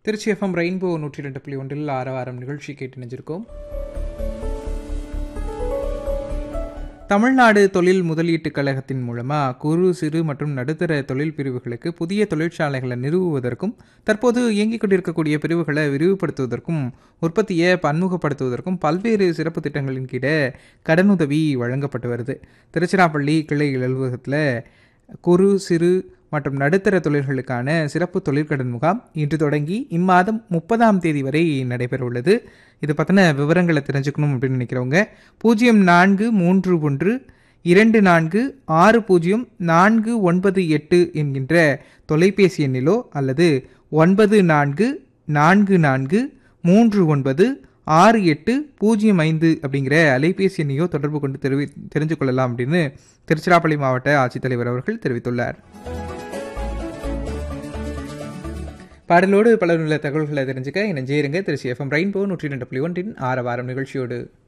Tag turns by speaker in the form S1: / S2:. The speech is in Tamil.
S1: திருச்சி எஃப்எம் ரெயின்போ நூற்றி ரெண்டு புள்ளி ஒன்றில் ஆரவாரம் நிகழ்ச்சி கேட்டு நினைஞ்சிருக்கோம் தமிழ்நாடு தொழில் முதலீட்டுக் கழகத்தின் மூலமாக குறு சிறு மற்றும் நடுத்தர தொழில் பிரிவுகளுக்கு புதிய தொழிற்சாலைகளை நிறுவுவதற்கும் தற்போது இயங்கிக் கொண்டிருக்கக்கூடிய பிரிவுகளை விரிவுபடுத்துவதற்கும் உற்பத்தியை பன்முகப்படுத்துவதற்கும் பல்வேறு சிறப்பு திட்டங்களின் கீழே கடனுதவி வழங்கப்பட்டு வருது திருச்சிராப்பள்ளி கிளை அலுவலகத்தில் குறு சிறு மற்றும் நடுத்தர தொழில்களுக்கான சிறப்பு தொழிற்கடன் முகாம் இன்று தொடங்கி இம்மாதம் முப்பதாம் தேதி வரை நடைபெற உள்ளது இது பற்றின விவரங்களை தெரிஞ்சுக்கணும் அப்படின்னு நினைக்கிறவங்க பூஜ்ஜியம் நான்கு மூன்று ஒன்று இரண்டு நான்கு ஆறு பூஜ்ஜியம் நான்கு ஒன்பது எட்டு என்கின்ற தொலைபேசி எண்ணிலோ அல்லது ஒன்பது நான்கு நான்கு நான்கு மூன்று ஒன்பது ஆறு எட்டு பூஜ்ஜியம் ஐந்து அப்படிங்கிற அலைபேசி எண்ணையோ தொடர்பு கொண்டு தெரிவி தெரிஞ்சு கொள்ளலாம் அப்படின்னு திருச்சிராப்பள்ளி மாவட்ட ஆட்சித்தலைவர் அவர்கள் தெரிவித்துள்ளார் பாடலோடு பலருள்ள தகவல்களை தெரிஞ்சுக்க இணைஞ்சே இருங்க திருச்சி எஃப்எம் ரெயின்போ நூற்றி ரெண்டு புள்ளி ஒன்றின் ஆரவாரம் நிகழ்ச்சியோடு